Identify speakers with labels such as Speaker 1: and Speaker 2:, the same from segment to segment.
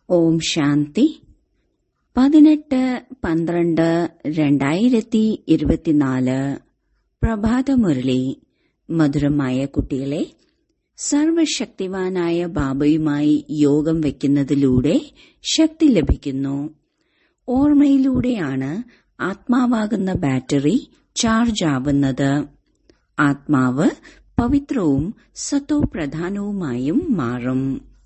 Speaker 1: ഓം ശാന്തി പതിനെട്ട് പന്ത്രണ്ട് രണ്ടായിരത്തി ഇരുപത്തിനാല് പ്രഭാതമുരളി മധുരമായ കുട്ടികളെ സർവശക്തിവാനായ ബാബയുമായി യോഗം വയ്ക്കുന്നതിലൂടെ ശക്തി ലഭിക്കുന്നു ഓർമ്മയിലൂടെയാണ് ആത്മാവാകുന്ന ബാറ്ററി ചാർജ് ആവുന്നത് ആത്മാവ് പവിത്രവും സത്തോപ്രധാനവുമായും മാറും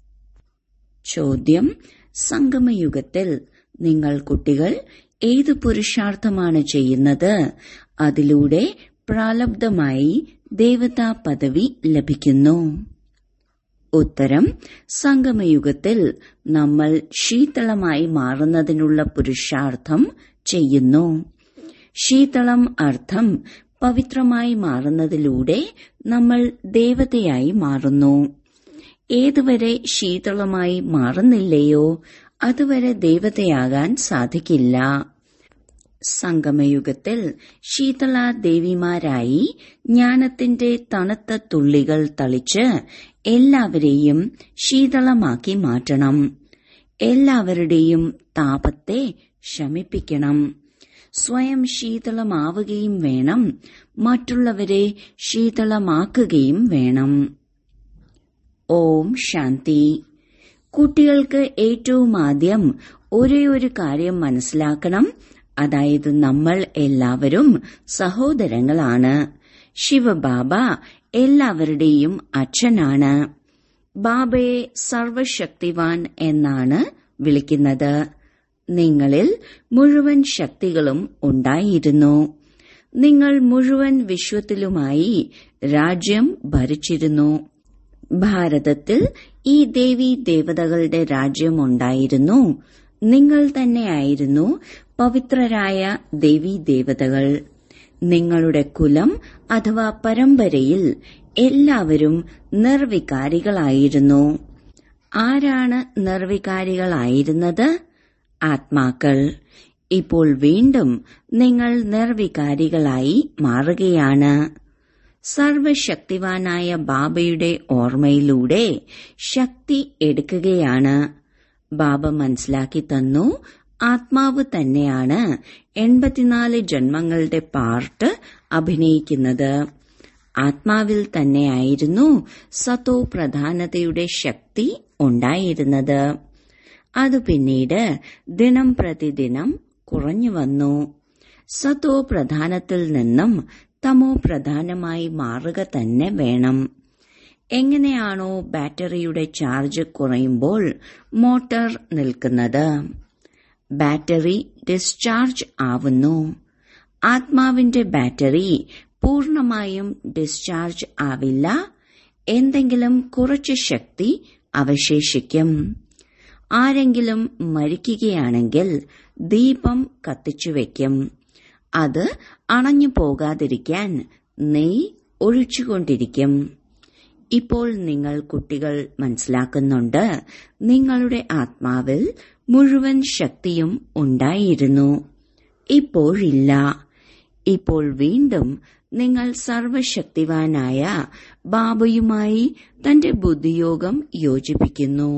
Speaker 1: ചോദ്യം സംഗമയുഗത്തിൽ നിങ്ങൾ കുട്ടികൾ ഏത് പുരുഷാർത്ഥമാണ് ചെയ്യുന്നത് അതിലൂടെ പ്രാലബ്ധമായി ദേവതാ പദവി ലഭിക്കുന്നു ഉത്തരം സംഗമയുഗത്തിൽ നമ്മൾ ശീതളമായി മാറുന്നതിനുള്ള പുരുഷാർത്ഥം ചെയ്യുന്നു ശീതളം അർത്ഥം പവിത്രമായി മാറുന്നതിലൂടെ നമ്മൾ ദേവതയായി മാറുന്നു ഏതുവരെ ശീതളമായി മാറുന്നില്ലയോ അതുവരെ ദേവതയാകാൻ സാധിക്കില്ല സംഗമയുഗത്തിൽ ശീതള ദേവിമാരായി ജ്ഞാനത്തിന്റെ തണുത്ത തുള്ളികൾ തളിച്ച് എല്ലാവരെയും ശീതളമാക്കി മാറ്റണം എല്ലാവരുടെയും താപത്തെ ശമിപ്പിക്കണം സ്വയം ശീതളമാവുകയും വേണം മറ്റുള്ളവരെ ശീതളമാക്കുകയും വേണം ഓം ശാന്തി കുട്ടികൾക്ക് ഏറ്റവും ആദ്യം ഒരേ ഒരു കാര്യം മനസ്സിലാക്കണം അതായത് നമ്മൾ എല്ലാവരും സഹോദരങ്ങളാണ് ശിവബാബ എല്ലാവരുടെയും അച്ഛനാണ് ബാബയെ സർവശക്തിവാൻ എന്നാണ് വിളിക്കുന്നത് നിങ്ങളിൽ മുഴുവൻ ശക്തികളും ഉണ്ടായിരുന്നു നിങ്ങൾ മുഴുവൻ വിശ്വത്തിലുമായി രാജ്യം ഭരിച്ചിരുന്നു ഭാരതത്തിൽ ഈ ദേവി ദേവതകളുടെ രാജ്യമുണ്ടായിരുന്നു നിങ്ങൾ തന്നെയായിരുന്നു പവിത്രരായ ദേവീ ദേവതകൾ നിങ്ങളുടെ കുലം അഥവാ പരമ്പരയിൽ എല്ലാവരും നിർവികാരികളായിരുന്നു ആരാണ് നിർവികാരികളായിരുന്നത് ആത്മാക്കൾ ഇപ്പോൾ വീണ്ടും നിങ്ങൾ നിർവികാരികളായി മാറുകയാണ് സർവശക്തിവാനായ ബാബയുടെ ഓർമ്മയിലൂടെ ശക്തി എടുക്കുകയാണ് ബാബ മനസ്സിലാക്കി തന്നു ആത്മാവ് തന്നെയാണ് എൺപത്തിനാല് ജന്മങ്ങളുടെ പാർട്ട് അഭിനയിക്കുന്നത് ആത്മാവിൽ തന്നെയായിരുന്നു സത്തോ പ്രധാനതയുടെ ശക്തി ഉണ്ടായിരുന്നത് അത് പിന്നീട് ദിനം പ്രതിദിനം കുറഞ്ഞു വന്നു സത്തോ പ്രധാനത്തിൽ നിന്നും തമോ പ്രധാനമായി മാറുക തന്നെ വേണം എങ്ങനെയാണോ ബാറ്ററിയുടെ ചാർജ് കുറയുമ്പോൾ മോട്ടോർ നിൽക്കുന്നത് ബാറ്ററി ഡിസ്ചാർജ് ആവുന്നു ആത്മാവിന്റെ ബാറ്ററി പൂർണമായും ഡിസ്ചാർജ് ആവില്ല എന്തെങ്കിലും കുറച്ച് ശക്തി അവശേഷിക്കും ആരെങ്കിലും മരിക്കുകയാണെങ്കിൽ ദീപം കത്തിച്ചുവെക്കും അത് അണഞ്ഞു പോകാതിരിക്കാൻ നെയ് ഒഴിച്ചുകൊണ്ടിരിക്കും ഇപ്പോൾ നിങ്ങൾ കുട്ടികൾ മനസ്സിലാക്കുന്നുണ്ട് നിങ്ങളുടെ ആത്മാവിൽ മുഴുവൻ ശക്തിയും ഉണ്ടായിരുന്നു ഇപ്പോഴില്ല ഇപ്പോൾ വീണ്ടും നിങ്ങൾ സർവശക്തിവാനായ ബാബയുമായി തന്റെ ബുദ്ധിയോഗം യോജിപ്പിക്കുന്നു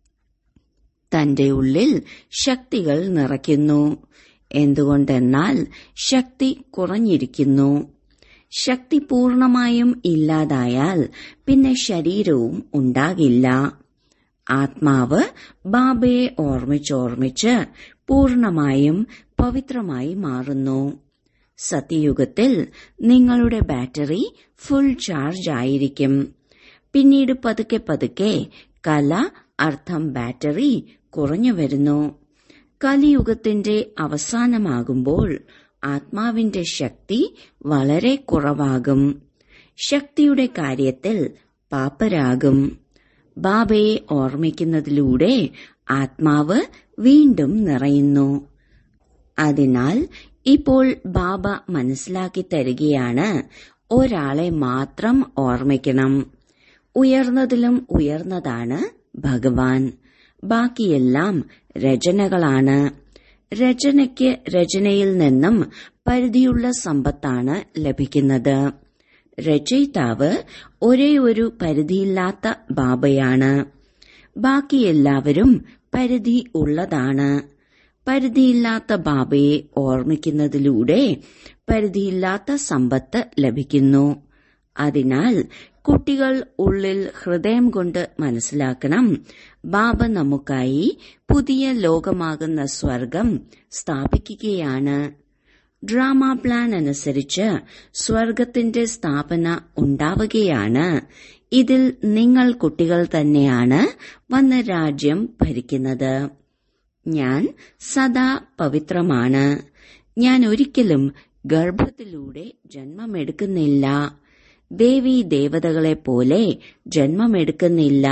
Speaker 1: തന്റെ ഉള്ളിൽ ശക്തികൾ നിറയ്ക്കുന്നു എന്തുകൊണ്ടെന്നാൽ ശക്തി കുറഞ്ഞിരിക്കുന്നു ശക്തി പൂർണമായും ഇല്ലാതായാൽ പിന്നെ ശരീരവും ഉണ്ടാകില്ല ആത്മാവ് ബാബയെ ഓർമ്മിച്ചോർമ്മിച്ച് പൂർണമായും പവിത്രമായി മാറുന്നു സത്യയുഗത്തിൽ നിങ്ങളുടെ ബാറ്ററി ഫുൾ ചാർജ് ആയിരിക്കും പിന്നീട് പതുക്കെ പതുക്കെ കല അർത്ഥം ബാറ്ററി കുറഞ്ഞു വരുന്നു കലിയുഗത്തിന്റെ അവസാനമാകുമ്പോൾ ആത്മാവിന്റെ ശക്തി വളരെ കുറവാകും ശക്തിയുടെ കാര്യത്തിൽ പാപ്പരാകും ബാബയെ ഓർമ്മിക്കുന്നതിലൂടെ ആത്മാവ് വീണ്ടും നിറയുന്നു അതിനാൽ ഇപ്പോൾ ബാബ മനസ്സിലാക്കി തരികയാണ് ഒരാളെ മാത്രം ഓർമ്മിക്കണം ഉയർന്നതിലും ഉയർന്നതാണ് ഭഗവാൻ ബാക്കിയെല്ലാം രചനകളാണ് രചനയ്ക്ക് രചനയിൽ നിന്നും പരിധിയുള്ള സമ്പത്താണ് ലഭിക്കുന്നത് രചയിതാവ് ഒരേ ഒരു പരിധിയില്ലാത്ത ബാബയാണ് ബാക്കി എല്ലാവരും പരിധി ഉള്ളതാണ് പരിധിയില്ലാത്ത ബാബയെ ഓർമ്മിക്കുന്നതിലൂടെ പരിധിയില്ലാത്ത സമ്പത്ത് ലഭിക്കുന്നു അതിനാൽ കുട്ടികൾ ഉള്ളിൽ ഹൃദയം കൊണ്ട് മനസ്സിലാക്കണം ബാബ നമുക്കായി പുതിയ ലോകമാകുന്ന സ്വർഗം സ്ഥാപിക്കുകയാണ് ഡ്രാമ പ്ലാൻ അനുസരിച്ച് സ്വർഗത്തിന്റെ സ്ഥാപന ഉണ്ടാവുകയാണ് ഇതിൽ നിങ്ങൾ കുട്ടികൾ തന്നെയാണ് വന്ന് രാജ്യം ഭരിക്കുന്നത് ഞാൻ സദാ പവിത്രമാണ് ഞാൻ ഒരിക്കലും ഗർഭത്തിലൂടെ ജന്മമെടുക്കുന്നില്ല ദേവീ ദേവതകളെ പോലെ ജന്മമെടുക്കുന്നില്ല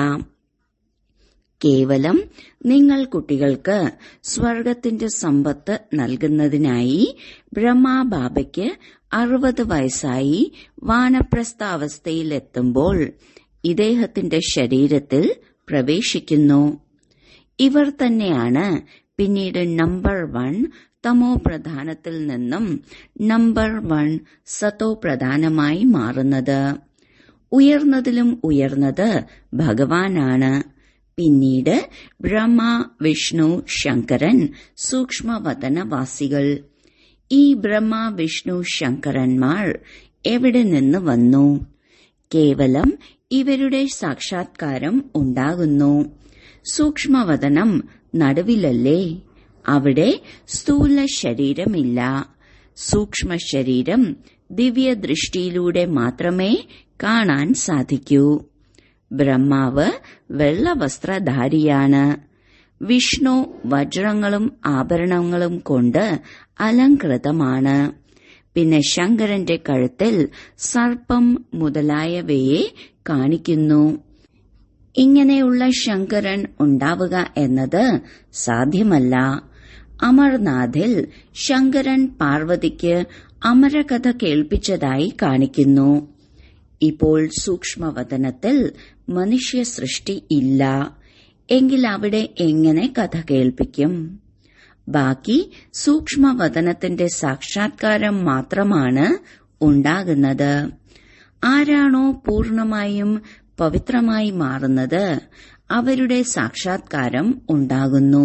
Speaker 1: കേവലം നിങ്ങൾ കുട്ടികൾക്ക് സ്വർഗത്തിന്റെ സമ്പത്ത് നൽകുന്നതിനായി ബ്രഹ്മാബാബയ്ക്ക് അറുപത് വയസ്സായി വാനപ്രസ്ഥ അവസ്ഥയിലെത്തുമ്പോൾ ഇദ്ദേഹത്തിന്റെ ശരീരത്തിൽ പ്രവേശിക്കുന്നു ഇവർ തന്നെയാണ് പിന്നീട് നമ്പർ വൺ തമോ പ്രധാനത്തിൽ നിന്നും നമ്പർ വൺ സതോ പ്രധാനമായി മാറുന്നത് ഉയർന്നതിലും ഉയർന്നത് ഭഗവാനാണ് പിന്നീട് ബ്രഹ്മ വിഷ്ണു ശങ്കരൻ സൂക്ഷ്മവതനവാസികൾ ഈ ബ്രഹ്മ വിഷ്ണു ശങ്കരന്മാർ എവിടെ നിന്ന് വന്നു കേവലം ഇവരുടെ സാക്ഷാത്കാരം ഉണ്ടാകുന്നു സൂക്ഷ്മവതനം നടുവിലല്ലേ അവിടെ സ്ഥൂല ശരീരമില്ല സൂക്ഷ്മ ശരീരം ദിവ്യദൃഷ്ടിയിലൂടെ മാത്രമേ കാണാൻ സാധിക്കൂ ബ്രഹ്മാവ് വെള്ളവസ്ത്രധാരിയാണ് വിഷ്ണു വജ്രങ്ങളും ആഭരണങ്ങളും കൊണ്ട് അലങ്കൃതമാണ് പിന്നെ ശങ്കരന്റെ കഴുത്തിൽ സർപ്പം മുതലായവയെ കാണിക്കുന്നു ഇങ്ങനെയുള്ള ശങ്കരൻ ഉണ്ടാവുക എന്നത് സാധ്യമല്ല അമർനാഥിൽ ശങ്കരൻ പാർവതിക്ക് അമരകഥ കേൾപ്പിച്ചതായി കാണിക്കുന്നു ഇപ്പോൾ സൂക്ഷ്മവതനത്തിൽ മനുഷ്യ സൃഷ്ടി ഇല്ല എങ്കിൽ അവിടെ എങ്ങനെ കഥ കേൾപ്പിക്കും ബാക്കി സൂക്ഷ്മവതനത്തിന്റെ സാക്ഷാത്കാരം മാത്രമാണ് ഉണ്ടാകുന്നത് ആരാണോ പൂർണമായും പവിത്രമായി മാറുന്നത് അവരുടെ സാക്ഷാത്കാരം ഉണ്ടാകുന്നു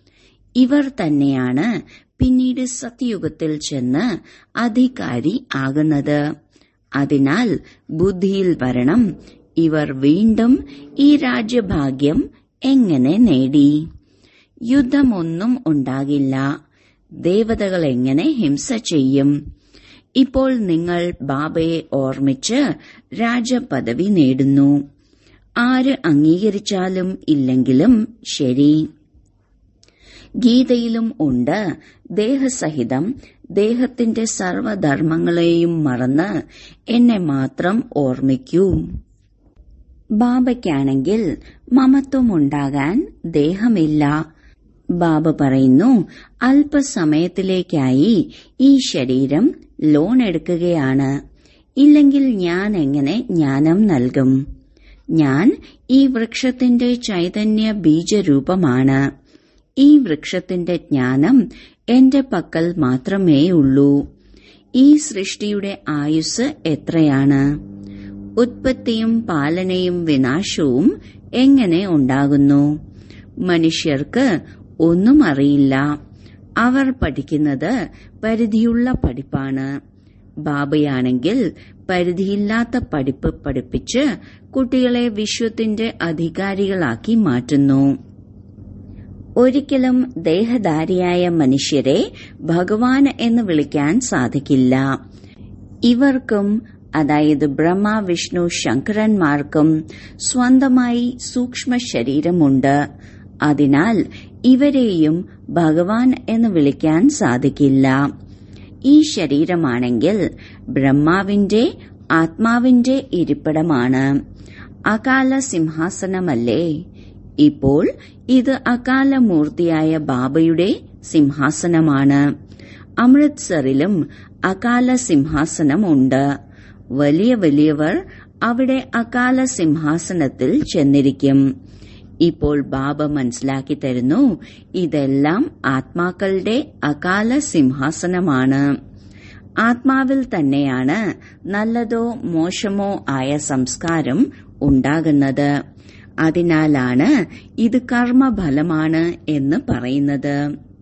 Speaker 1: ഇവർ തന്നെയാണ് പിന്നീട് സത്യയുഗത്തിൽ ചെന്ന് അധികാരി ആകുന്നത് അതിനാൽ ബുദ്ധിയിൽ വരണം ഇവർ വീണ്ടും ഈ രാജ്യഭാഗ്യം എങ്ങനെ നേടി യുദ്ധമൊന്നും ഉണ്ടാകില്ല ദേവതകൾ എങ്ങനെ ഹിംസ ചെയ്യും ഇപ്പോൾ നിങ്ങൾ ബാബയെ ഓർമ്മിച്ച് രാജപദവി നേടുന്നു ആര് അംഗീകരിച്ചാലും ഇല്ലെങ്കിലും ശരി ഗീതയിലും ഉണ്ട് ദേഹസഹിതം ദേഹത്തിന്റെ സർവധർമ്മങ്ങളെയും മറന്ന് എന്നെ മാത്രം ഓർമ്മിക്കൂ ബാബയ്ക്കാണെങ്കിൽ മമത്വമുണ്ടാകാൻ ദേഹമില്ല ബാബ പറയുന്നു അല്പസമയത്തിലേക്കായി ഈ ശരീരം ലോൺ എടുക്കുകയാണ് ഇല്ലെങ്കിൽ ഞാൻ എങ്ങനെ ജ്ഞാനം നൽകും ഞാൻ ഈ വൃക്ഷത്തിന്റെ ചൈതന്യ ബീജരൂപമാണ് ഈ വൃക്ഷത്തിന്റെ ജ്ഞാനം എന്റെ പക്കൽ മാത്രമേയുള്ളൂ ഈ സൃഷ്ടിയുടെ ആയുസ് എത്രയാണ് ഉത്പത്തിയും പാലനയും വിനാശവും എങ്ങനെ ഉണ്ടാകുന്നു മനുഷ്യർക്ക് ഒന്നും അറിയില്ല അവർ പഠിക്കുന്നത് പരിധിയുള്ള പഠിപ്പാണ് ബാബയാണെങ്കിൽ പരിധിയില്ലാത്ത പഠിപ്പ് പഠിപ്പിച്ച് കുട്ടികളെ വിശ്വത്തിന്റെ അധികാരികളാക്കി മാറ്റുന്നു ഒരിക്കലും ദേഹധാരിയായ മനുഷ്യരെ ഭഗവാൻ എന്ന് വിളിക്കാൻ സാധിക്കില്ല ഇവർക്കും അതായത് ബ്രഹ്മ വിഷ്ണു ശങ്കരന്മാർക്കും സ്വന്തമായി സൂക്ഷ്മ ശരീരമുണ്ട് അതിനാൽ ഇവരെയും ഭഗവാൻ എന്ന് വിളിക്കാൻ സാധിക്കില്ല ഈ ശരീരമാണെങ്കിൽ ബ്രഹ്മാവിന്റെ ആത്മാവിന്റെ ഇരിപ്പിടമാണ് അകാല സിംഹാസനമല്ലേ ഇപ്പോൾ ഇത് അകാലമൂർത്തിയായ ബാബയുടെ സിംഹാസനമാണ് അമൃത്സറിലും അകാല സിംഹാസനമുണ്ട് വലിയ വലിയവർ അവിടെ അകാല സിംഹാസനത്തിൽ ചെന്നിരിക്കും ഇപ്പോൾ ബാബ മനസ്സിലാക്കി തരുന്നു ഇതെല്ലാം ആത്മാക്കളുടെ അകാല സിംഹാസനമാണ് ആത്മാവിൽ തന്നെയാണ് നല്ലതോ മോശമോ ആയ സംസ്കാരം ഉണ്ടാകുന്നത് അതിനാലാണ് ഇത് കർമ്മഫലമാണ് എന്ന് പറയുന്നത്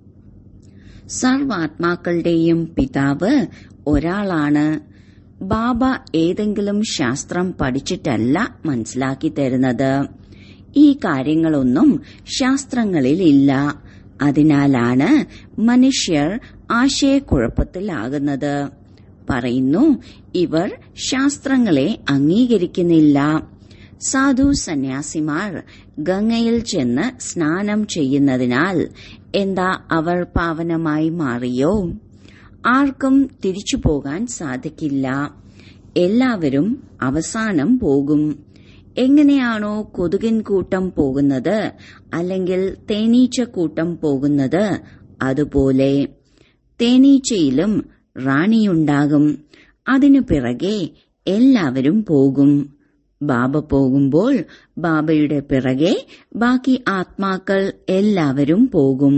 Speaker 1: സർവാത്മാക്കളുടെയും പിതാവ് ഒരാളാണ് ബാബ ഏതെങ്കിലും ശാസ്ത്രം പഠിച്ചിട്ടല്ല മനസ്സിലാക്കി തരുന്നത് ഈ കാര്യങ്ങളൊന്നും ശാസ്ത്രങ്ങളിൽ ഇല്ല അതിനാലാണ് മനുഷ്യർ ആശയക്കുഴപ്പത്തിലാകുന്നത് പറയുന്നു ഇവർ ശാസ്ത്രങ്ങളെ അംഗീകരിക്കുന്നില്ല സാധു സന്യാസിമാർ ഗംഗയിൽ ചെന്ന് സ്നാനം ചെയ്യുന്നതിനാൽ എന്താ അവർ പാവനമായി മാറിയോ ആർക്കും തിരിച്ചു പോകാൻ സാധിക്കില്ല എല്ലാവരും അവസാനം പോകും എങ്ങനെയാണോ കൊതുകിൻ കൂട്ടം പോകുന്നത് അല്ലെങ്കിൽ തേനീച്ച കൂട്ടം പോകുന്നത് അതുപോലെ തേനീച്ചയിലും റാണിയുണ്ടാകും അതിനു പിറകെ എല്ലാവരും പോകും ബാബ പോകുമ്പോൾ ബാബയുടെ പിറകെ ബാക്കി ആത്മാക്കൾ എല്ലാവരും പോകും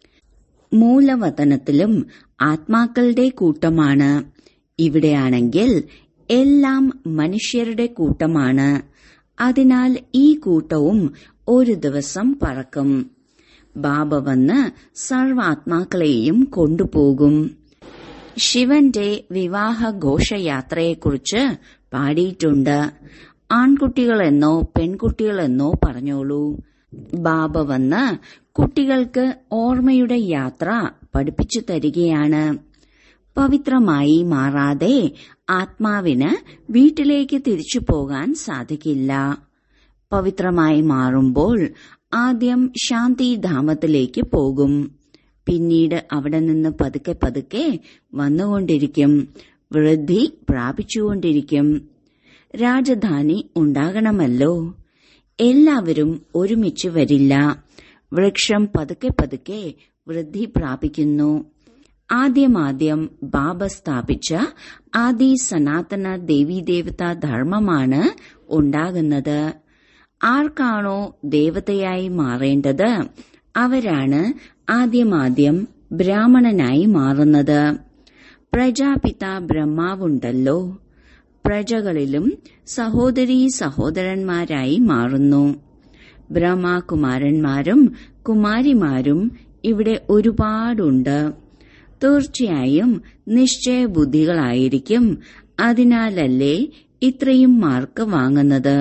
Speaker 1: മൂലവതനത്തിലും ആത്മാക്കളുടെ കൂട്ടമാണ് ഇവിടെയാണെങ്കിൽ എല്ലാം മനുഷ്യരുടെ കൂട്ടമാണ് അതിനാൽ ഈ കൂട്ടവും ഒരു ദിവസം പറക്കും ബാബ വന്ന് സർവാത്മാക്കളെയും കൊണ്ടുപോകും ശിവന്റെ വിവാഹ ഘോഷയാത്രയെക്കുറിച്ച് പാടിയിട്ടുണ്ട് ആൺകുട്ടികളെന്നോ പെൺകുട്ടികളെന്നോ പറഞ്ഞോളൂ ബാബ വന്ന് കുട്ടികൾക്ക് ഓർമ്മയുടെ യാത്ര പഠിപ്പിച്ചു തരികയാണ് പവിത്രമായി മാറാതെ ആത്മാവിന് വീട്ടിലേക്ക് തിരിച്ചു പോകാൻ സാധിക്കില്ല പവിത്രമായി മാറുമ്പോൾ ആദ്യം ശാന്തിധാമത്തിലേക്ക് പോകും പിന്നീട് അവിടെ നിന്ന് പതുക്കെ പതുക്കെ വന്നുകൊണ്ടിരിക്കും വൃദ്ധി പ്രാപിച്ചുകൊണ്ടിരിക്കും രാജധാനി ഉണ്ടാകണമല്ലോ എല്ലാവരും ഒരുമിച്ച് വരില്ല വൃക്ഷം പതുക്കെ പതുക്കെ വൃദ്ധി പ്രാപിക്കുന്നു ആദ്യമാദ്യം ബാബ സ്ഥാപിച്ച ആദി സനാതന ദേവീദേവതാ ധർമ്മമാണ് ഉണ്ടാകുന്നത് ആർക്കാണോ ദേവതയായി മാറേണ്ടത് അവരാണ് ആദ്യമാദ്യം ബ്രാഹ്മണനായി മാറുന്നത് പ്രജാപിത ബ്രഹ്മാവുണ്ടല്ലോ പ്രജകളിലും സഹോദരീ സഹോദരന്മാരായി മാറുന്നു ബ്രഹ്മകുമാരന്മാരും കുമാരിമാരും ഇവിടെ ഒരുപാടുണ്ട് തീർച്ചയായും നിശ്ചയബുദ്ധികളായിരിക്കും അതിനാലല്ലേ ഇത്രയും മാർക്ക് വാങ്ങുന്നത്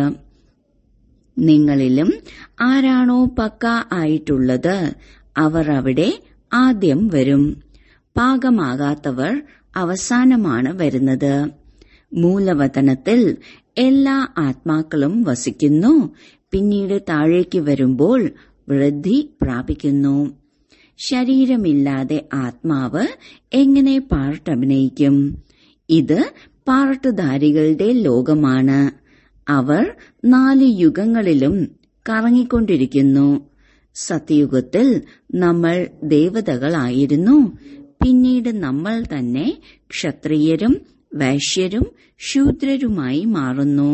Speaker 1: നിങ്ങളിലും ആരാണോ പക്ക ആയിട്ടുള്ളത് അവർ അവിടെ ആദ്യം വരും പാകമാകാത്തവർ അവസാനമാണ് വരുന്നത് മൂലവതനത്തിൽ എല്ലാ ആത്മാക്കളും വസിക്കുന്നു പിന്നീട് താഴേക്ക് വരുമ്പോൾ വൃദ്ധി പ്രാപിക്കുന്നു ശരീരമില്ലാതെ ആത്മാവ് എങ്ങനെ പാർട്ടഭിനയിക്കും ഇത് പാർട്ടുധാരികളുടെ ലോകമാണ് അവർ നാല് യുഗങ്ങളിലും കറങ്ങിക്കൊണ്ടിരിക്കുന്നു സത്യയുഗത്തിൽ നമ്മൾ ദേവതകളായിരുന്നു പിന്നീട് നമ്മൾ തന്നെ ക്ഷത്രിയരും വൈശ്യരും ശൂദ്രരുമായി മാറുന്നു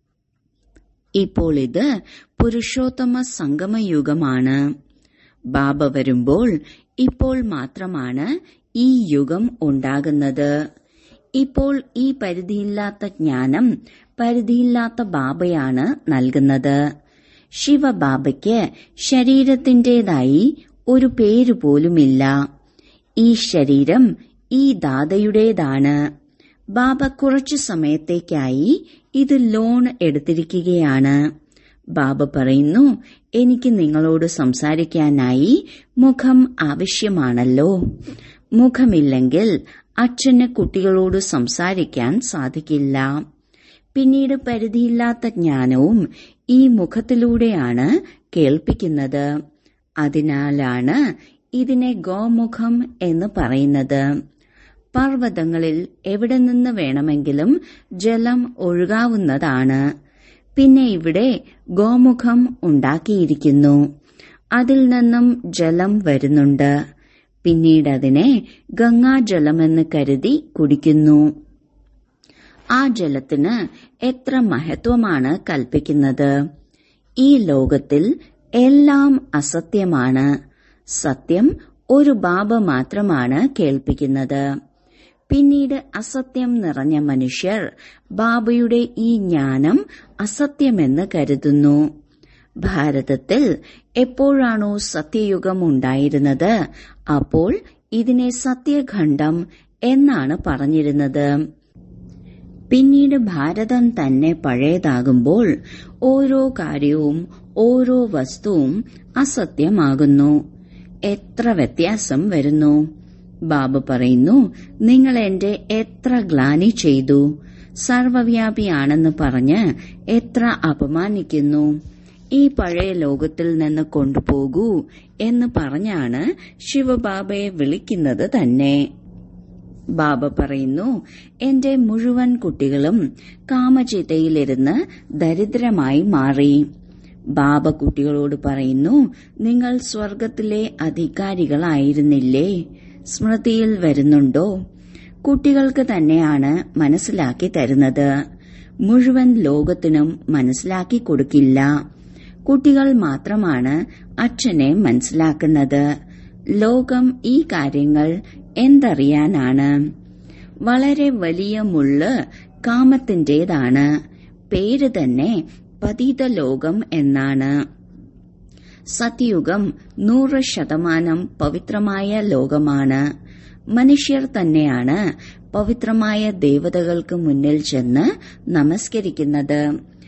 Speaker 1: ഇപ്പോൾ ഇത് പുരുഷോത്തമ സംഗമയുഗമാണ് ബാബ വരുമ്പോൾ ഇപ്പോൾ മാത്രമാണ് ഈ യുഗം ഉണ്ടാകുന്നത് ഇപ്പോൾ ഈ പരിധിയില്ലാത്ത ജ്ഞാനം പരിധിയില്ലാത്ത ബാബയാണ് നൽകുന്നത് ശിവബാബയ്ക്ക് ശരീരത്തിന്റേതായി ഒരു പേര് പോലുമില്ല ഈ ശരീരം ഈ ദാതയുടേതാണ് ബാബ കുറച്ചു സമയത്തേക്കായി ഇത് ലോൺ എടുത്തിരിക്കുകയാണ് ബാബ പറയുന്നു എനിക്ക് നിങ്ങളോട് സംസാരിക്കാനായി മുഖം ആവശ്യമാണല്ലോ മുഖമില്ലെങ്കിൽ അച്ഛന് കുട്ടികളോട് സംസാരിക്കാൻ സാധിക്കില്ല പിന്നീട് പരിധിയില്ലാത്ത ജ്ഞാനവും ഈ മുഖത്തിലൂടെയാണ് കേൾപ്പിക്കുന്നത് അതിനാലാണ് ഇതിനെ ഗോമുഖം എന്ന് പറയുന്നത് പർവ്വതങ്ങളിൽ എവിടെ നിന്ന് വേണമെങ്കിലും ജലം ഒഴുകാവുന്നതാണ് പിന്നെ ഇവിടെ ഗോമുഖം ഉണ്ടാക്കിയിരിക്കുന്നു അതിൽ നിന്നും ജലം വരുന്നുണ്ട് പിന്നീട് അതിനെ ഗംഗാജലമെന്ന് കരുതി കുടിക്കുന്നു ആ ജലത്തിന് എത്ര മഹത്വമാണ് കൽപ്പിക്കുന്നത് ഈ ലോകത്തിൽ എല്ലാം അസത്യമാണ് സത്യം ഒരു ബാബ മാത്രമാണ് കേൾപ്പിക്കുന്നത് പിന്നീട് അസത്യം നിറഞ്ഞ മനുഷ്യർ ബാബയുടെ ഈ ജ്ഞാനം അസത്യമെന്ന് കരുതുന്നു ഭാരതത്തിൽ എപ്പോഴാണോ സത്യയുഗം ഉണ്ടായിരുന്നത് അപ്പോൾ ഇതിനെ സത്യഖണ്ഡം എന്നാണ് പറഞ്ഞിരുന്നത് പിന്നീട് ഭാരതം തന്നെ പഴയതാകുമ്പോൾ ഓരോ കാര്യവും ഓരോ വസ്തുവും അസത്യമാകുന്നു എത്ര വ്യത്യാസം വരുന്നു ബാബ പറയുന്നു നിങ്ങൾ എന്റെ എത്ര ഗ്ലാനി ചെയ്തു സർവവ്യാപിയാണെന്ന് പറഞ്ഞ് എത്ര അപമാനിക്കുന്നു ഈ പഴയ ലോകത്തിൽ നിന്ന് കൊണ്ടുപോകൂ എന്ന് പറഞ്ഞാണ് ശിവബാബയെ വിളിക്കുന്നത് തന്നെ ബാബ പറയുന്നു എന്റെ മുഴുവൻ കുട്ടികളും കാമചിതയിലിരുന്ന് ദരിദ്രമായി മാറി ബാബ കുട്ടികളോട് പറയുന്നു നിങ്ങൾ സ്വർഗത്തിലെ അധികാരികളായിരുന്നില്ലേ സ്മൃതിയിൽ വരുന്നുണ്ടോ കുട്ടികൾക്ക് തന്നെയാണ് മനസ്സിലാക്കി തരുന്നത് മുഴുവൻ ലോകത്തിനും മനസ്സിലാക്കി കൊടുക്കില്ല കുട്ടികൾ മാത്രമാണ് അച്ഛനെ മനസ്സിലാക്കുന്നത് ലോകം ഈ കാര്യങ്ങൾ എന്തറിയാനാണ് വളരെ വലിയ മുള്ള് കാമത്തിന്റേതാണ് പേര് തന്നെ പതീത ലോകം എന്നാണ് സത്യയുഗം നൂറ് ശതമാനം പവിത്രമായ ലോകമാണ് മനുഷ്യർ തന്നെയാണ് പവിത്രമായ ദേവതകൾക്ക് മുന്നിൽ ചെന്ന് നമസ്കരിക്കുന്നത്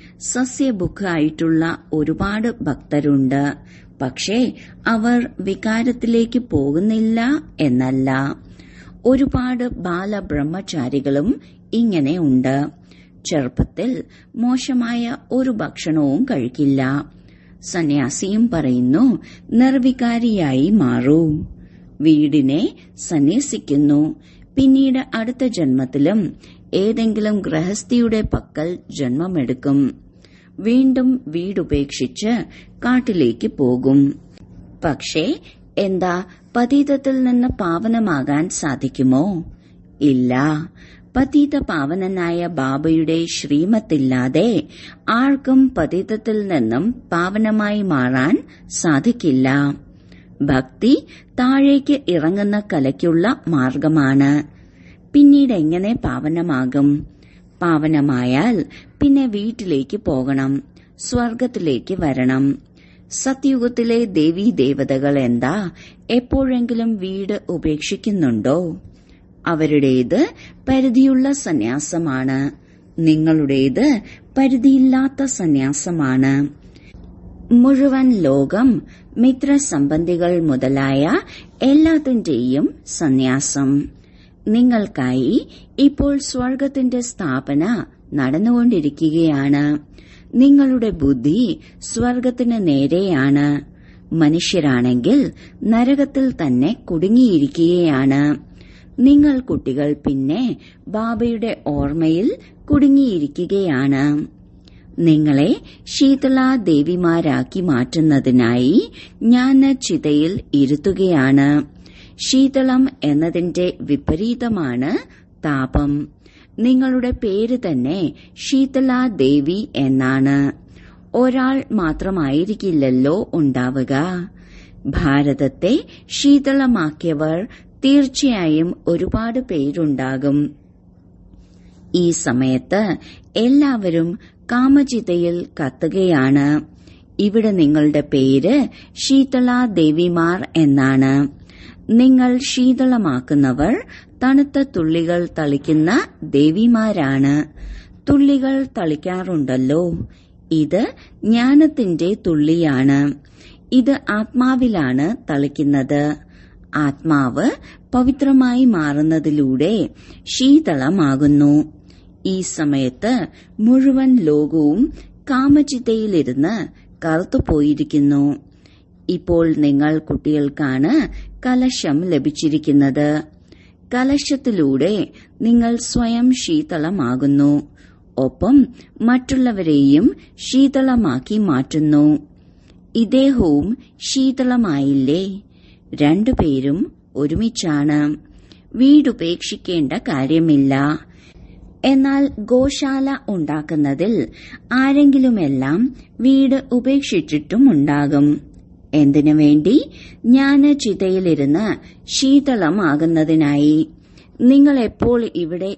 Speaker 1: സസ്യബുക്കായിട്ടുള്ള ഒരുപാട് ഭക്തരുണ്ട് പക്ഷേ അവർ വികാരത്തിലേക്ക് പോകുന്നില്ല എന്നല്ല ഒരുപാട് ബാലബ്രഹ്മചാരികളും ഇങ്ങനെ ഉണ്ട് ചെറുപ്പത്തിൽ മോശമായ ഒരു ഭക്ഷണവും കഴിക്കില്ല സന്യാസിയും പറയുന്നു നിർവികാരിയായി മാറൂ വീടിനെ സന്യസിക്കുന്നു പിന്നീട് അടുത്ത ജന്മത്തിലും ഏതെങ്കിലും ഗൃഹസ്ഥിയുടെ പക്കൽ ജന്മമെടുക്കും വീണ്ടും വീടുപേക്ഷിച്ച് കാട്ടിലേക്ക് പോകും പക്ഷേ എന്താ പതീതത്തിൽ നിന്ന് പാവനമാകാൻ സാധിക്കുമോ ഇല്ല പതീത പാവനനായ ബാബയുടെ ശ്രീമത്തില്ലാതെ ആർക്കും പതീതത്തിൽ നിന്നും പാവനമായി മാറാൻ സാധിക്കില്ല ഭക്തി താഴേക്ക് ഇറങ്ങുന്ന കലയ്ക്കുള്ള മാർഗമാണ് പിന്നീട് എങ്ങനെ പാവനമാകും പാവനമായാൽ പിന്നെ വീട്ടിലേക്ക് പോകണം സ്വർഗത്തിലേക്ക് വരണം സത്യുഗത്തിലെ ദേവീ ദേവതകൾ എന്താ എപ്പോഴെങ്കിലും വീട് ഉപേക്ഷിക്കുന്നുണ്ടോ അവരുടേത് പരിധിയുള്ള സന്യാസമാണ് നിങ്ങളുടേത് പരിധിയില്ലാത്ത സന്യാസമാണ് മുഴുവൻ ലോകം മിത്രസംബന്ധികൾ മുതലായ എല്ലാത്തിന്റെയും സന്യാസം നിങ്ങൾക്കായി ഇപ്പോൾ സ്വർഗത്തിന്റെ സ്ഥാപന നടന്നുകൊണ്ടിരിക്കുകയാണ് നിങ്ങളുടെ ബുദ്ധി സ്വർഗത്തിന് നേരെയാണ് മനുഷ്യരാണെങ്കിൽ നരകത്തിൽ തന്നെ കുടുങ്ങിയിരിക്കുകയാണ് നിങ്ങൾ കുട്ടികൾ പിന്നെ ബാബയുടെ ഓർമ്മയിൽ കുടുങ്ങിയിരിക്കുകയാണ് നിങ്ങളെ ശീതള ദേവിമാരാക്കി മാറ്റുന്നതിനായി ജ്ഞാനചിതയിൽ ഇരുത്തുകയാണ് ശീതളം എന്നതിന്റെ വിപരീതമാണ് താപം നിങ്ങളുടെ പേര് തന്നെ ശീതള ദേവി എന്നാണ് ഒരാൾ മാത്രമായിരിക്കില്ലല്ലോ ഉണ്ടാവുക ഭാരതത്തെ ശീതളമാക്കിയവർ തീർച്ചയായും ഒരുപാട് പേരുണ്ടാകും ഈ സമയത്ത് എല്ലാവരും കാമചിതയിൽ കത്തുകയാണ് ഇവിടെ നിങ്ങളുടെ പേര് ശീതള ദേവിമാർ എന്നാണ് നിങ്ങൾ ശീതളമാക്കുന്നവർ തണുത്ത തുള്ളികൾ തളിക്കുന്ന ദേവിമാരാണ് തുള്ളികൾ തളിക്കാറുണ്ടല്ലോ ഇത് ജ്ഞാനത്തിന്റെ തുള്ളിയാണ് ഇത് ആത്മാവിലാണ് തളിക്കുന്നത് ആത്മാവ് പവിത്രമായി മാറുന്നതിലൂടെ ശീതളമാകുന്നു ഈ സമയത്ത് മുഴുവൻ ലോകവും കാമചിതയിലിരുന്ന് കറുത്തുപോയിരിക്കുന്നു ഇപ്പോൾ നിങ്ങൾ കുട്ടികൾക്കാണ് കലശം ലഭിച്ചിരിക്കുന്നത് കലശത്തിലൂടെ നിങ്ങൾ സ്വയം ശീതളമാകുന്നു ഒപ്പം മറ്റുള്ളവരെയും ശീതളമാക്കി മാറ്റുന്നു ഇദ്ദേഹവും ശീതളമായില്ലേ രണ്ടുപേരും ഒരുമിച്ചാണ് വീടുപേക്ഷിക്കേണ്ട കാര്യമില്ല എന്നാൽ ഗോശാല ഉണ്ടാക്കുന്നതിൽ ആരെങ്കിലുമെല്ലാം വീട് ഉപേക്ഷിച്ചിട്ടുമുണ്ടാകും എന്തിനു വേണ്ടി ജ്ഞാനചിതയിലിരുന്ന് ശീതളമാകുന്നതിനായി നിങ്ങൾ എപ്പോൾ ഇവിടെ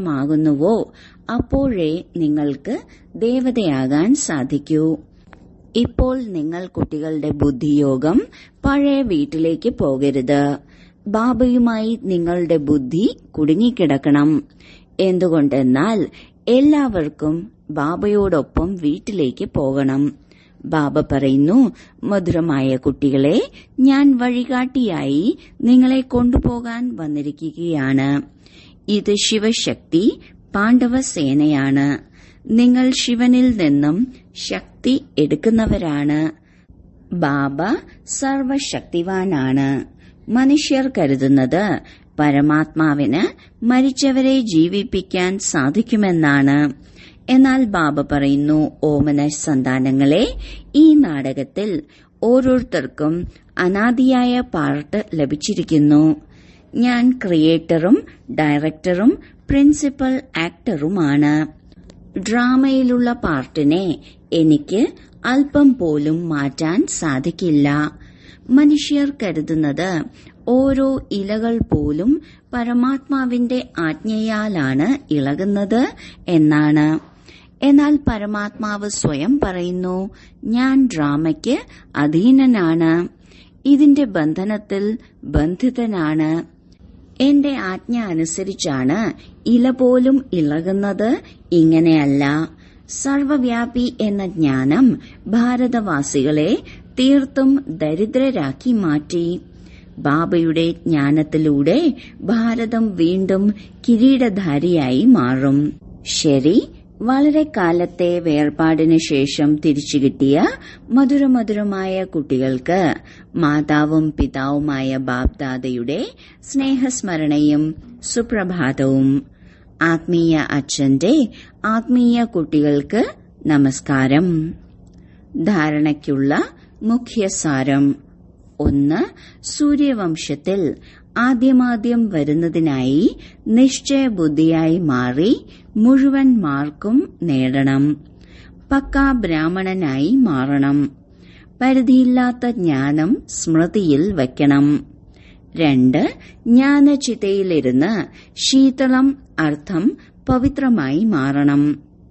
Speaker 1: ശീതളമാകുന്നുവോ അപ്പോഴേ നിങ്ങൾക്ക് ദേവതയാകാൻ സാധിക്കൂ ഇപ്പോൾ നിങ്ങൾ കുട്ടികളുടെ ബുദ്ധിയോഗം പഴയ വീട്ടിലേക്ക് പോകരുത് ബാബയുമായി നിങ്ങളുടെ ബുദ്ധി കുടുങ്ങിക്കിടക്കണം എന്തുകൊണ്ടെന്നാൽ എല്ലാവർക്കും ബാബയോടൊപ്പം വീട്ടിലേക്ക് പോകണം ബാബ പറയുന്നു മധുരമായ കുട്ടികളെ ഞാൻ വഴികാട്ടിയായി നിങ്ങളെ കൊണ്ടുപോകാൻ വന്നിരിക്കുകയാണ് ഇത് ശിവശക്തി പാണ്ഡവസേനയാണ് നിങ്ങൾ ശിവനിൽ നിന്നും ശക്തി എടുക്കുന്നവരാണ് ബാബ സർവശക്തിവാനാണ് മനുഷ്യർ കരുതുന്നത് പരമാത്മാവിന് മരിച്ചവരെ ജീവിപ്പിക്കാൻ സാധിക്കുമെന്നാണ് എന്നാൽ ബാബ പറയുന്നു ഓമന സന്താനങ്ങളെ ഈ നാടകത്തിൽ ഓരോരുത്തർക്കും അനാദിയായ പാർട്ട് ലഭിച്ചിരിക്കുന്നു ഞാൻ ക്രിയേറ്ററും ഡയറക്ടറും പ്രിൻസിപ്പൽ ആക്ടറുമാണ് ഡ്രാമയിലുള്ള പാർട്ടിനെ എനിക്ക് അല്പം പോലും മാറ്റാൻ സാധിക്കില്ല മനുഷ്യർ കരുതുന്നത് ഓരോ ഇലകൾ പോലും പരമാത്മാവിന്റെ ആജ്ഞയാലാണ് ഇളകുന്നത് എന്നാണ് എന്നാൽ പരമാത്മാവ് സ്വയം പറയുന്നു ഞാൻ ഡ്രാമയ്ക്ക് അധീനനാണ് ഇതിന്റെ ബന്ധനത്തിൽ ബന്ധിതനാണ് എന്റെ ആജ്ഞ അനുസരിച്ചാണ് ഇല പോലും ഇളകുന്നത് ഇങ്ങനെയല്ല സർവവ്യാപി എന്ന ജ്ഞാനം ഭാരതവാസികളെ തീർത്തും ദരിദ്രരാക്കി മാറ്റി ബാബയുടെ ജ്ഞാനത്തിലൂടെ ഭാരതം വീണ്ടും കിരീടധാരിയായി മാറും ശരി വളരെ കാലത്തെ വേർപാടിനു ശേഷം തിരിച്ചു കിട്ടിയ മധുരമധുരമായ കുട്ടികൾക്ക് മാതാവും പിതാവുമായ ബാബ്ദാദയുടെ സ്നേഹസ്മരണയും സുപ്രഭാതവും ആത്മീയ അച്ഛന്റെ ആത്മീയ കുട്ടികൾക്ക് നമസ്കാരം ധാരണയ്ക്കുള്ള മുഖ്യസാരം ഒന്ന് സൂര്യവംശത്തിൽ ആദ്യമാദ്യം വരുന്നതിനായി നിശ്ചയബുദ്ധിയായി മാറി മുഴുവൻ മാർക്കും നേടണം പക്കാ ബ്രാഹ്മണനായി മാറണം പരിധിയില്ലാത്ത ജ്ഞാനം സ്മൃതിയിൽ വയ്ക്കണം രണ്ട് ജ്ഞാനചിതയിലിരുന്ന് ശീതളം അർത്ഥം പവിത്രമായി മാറണം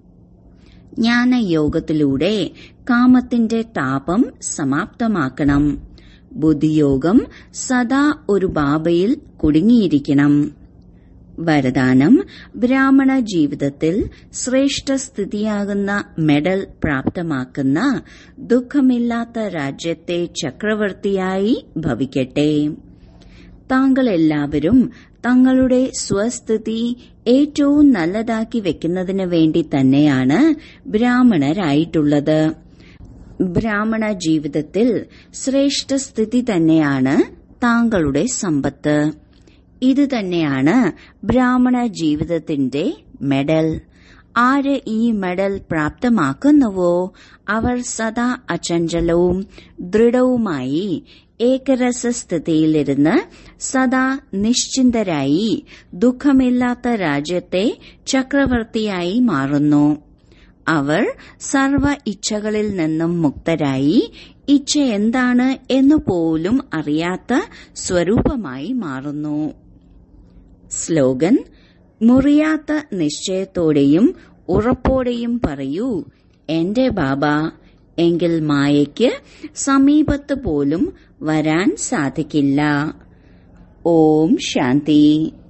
Speaker 1: ജ്ഞാനയോഗത്തിലൂടെ കാമത്തിന്റെ താപം സമാപ്തമാക്കണം ബുദ്ധിയോഗം സദാ ഒരു ബാബയിൽ കുടുങ്ങിയിരിക്കണം വരദാനം ബ്രാഹ്മണ ജീവിതത്തിൽ ശ്രേഷ്ഠ സ്ഥിതിയാകുന്ന മെഡൽ പ്രാപ്തമാക്കുന്ന ദുഃഖമില്ലാത്ത രാജ്യത്തെ ചക്രവർത്തിയായി ഭവിക്കട്ടെ താങ്കൾ എല്ലാവരും തങ്ങളുടെ സ്വസ്ഥിതി ഏറ്റവും നല്ലതാക്കി വെക്കുന്നതിന് വേണ്ടി തന്നെയാണ് ബ്രാഹ്മണരായിട്ടുള്ളത് ബ്രാഹ്മണ ജീവിതത്തിൽ ശ്രേഷ്ഠ സ്ഥിതി തന്നെയാണ് താങ്കളുടെ സമ്പത്ത് ഇത് തന്നെയാണ് ബ്രാഹ്മണ ജീവിതത്തിന്റെ മെഡൽ ആര് ഈ മെഡൽ പ്രാപ്തമാക്കുന്നുവോ അവർ സദാ അചഞ്ചലവും ദൃഢവുമായി ഏകരസസ്ഥിതിയിലിരുന്ന് സദാ നിശ്ചിന്തരായി ദുഃഖമില്ലാത്ത രാജ്യത്തെ ചക്രവർത്തിയായി മാറുന്നു അവർ സർവ ഇച്ഛകളിൽ നിന്നും മുക്തരായി ഇച്ഛ എന്താണ് എന്നു പോലും അറിയാത്ത സ്വരൂപമായി മാറുന്നു സ്ലോഗൻ മുറിയാത്ത നിശ്ചയത്തോടെയും ഉറപ്പോടെയും പറയൂ എന്റെ ബാബ എങ്കിൽ മായയ്ക്ക് സമീപത്ത് പോലും വരാൻ സാധിക്കില്ല ഓം ശാന്തി